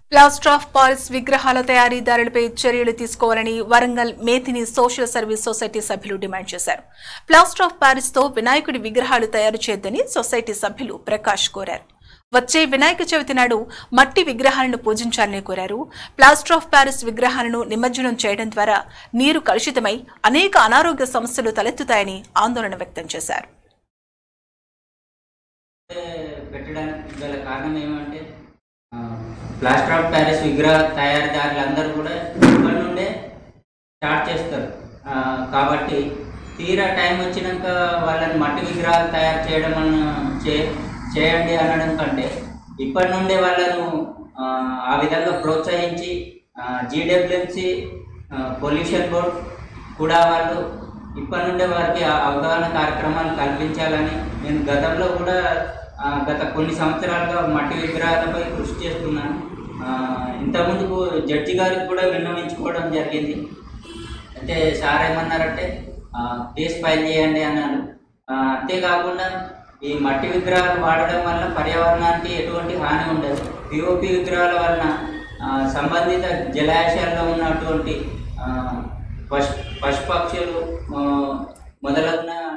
plaster of Paris విగ్రహాల తయారీదారులపై చర్యలు తీసుకోవాలని వరంగల్ మేతిని సోషల్ సర్వీస్ సొసైటీ సభ్యులు డిమాండ్ చేశారు ప్లాస్టర్ ఆఫ్ పారిస్ తో వినాయకుడి విగ్రహాలు తయారు చేయొద్దని సొసైటీ సభ్యులు ప్రకాష్ కోరారు వచ్చే వినాయక చవితి నాడు మట్టి విగ్రహాలను పూజించాలని కోరారు ప్లాస్టర్ ఆఫ్ ప్యారిస్ విగ్రహాలను నిమజ్జనం చేయడం ద్వారా నీరు కలుషితమై అనేక అనారోగ్య సమస్యలు తలెత్తుతాయని ఆందోళన వ్యక్తం చేశారు పెట్టడానికి గల కారణం ఏమంటే ఆ, ప్లాస్టర్ ఆఫ్ ప్యారిస్ విగ్రహ తయారీదారులందరూ కూడా ఇప్పటి నుండే స్టార్ట్ చేస్తారు ఆ, కాబట్టి తీరా టైం వచ్చినాక వాళ్ళని మట్టి విగ్రహాలు తయారు చేయడం అన్న చే చేయండి అనడం కంటే ఇప్పటి నుండే వాళ్ళను ఆ, ఆ విధంగా ప్రోత్సహించి జీడబ్ల్యూఎంసీ పొల్యూషన్ బోర్డ్ కూడా వాళ్ళు ఇప్పటి నుండే వారికి ఆ అవగాహన కార్యక్రమాలు కల్పించాలని నేను గతంలో కూడా ఆ, గత కొన్ని సంవత్సరాలుగా మట్టి విగ్రహాలపై కృషి చేస్తున్నాను ఆ, ఇంతకుముందుకు జడ్జి గారికి కూడా విన్నవించుకోవడం జరిగింది అంటే సార్ ఏమన్నారంటే ఆ, కేసు ఫైల్ చేయండి అన్నారు ఆ, అంతేకాకుండా ఈ మట్టి విగ్రహాలు వాడడం వల్ల పర్యావరణానికి ఎటువంటి హాని ఉండదు పిఓపి విగ్రహాల వలన ఆ, సంబంధిత జలాశయాల్లో ఉన్నటువంటి ఆ, పశు పశుపక్షులు ఆ, మొదలగున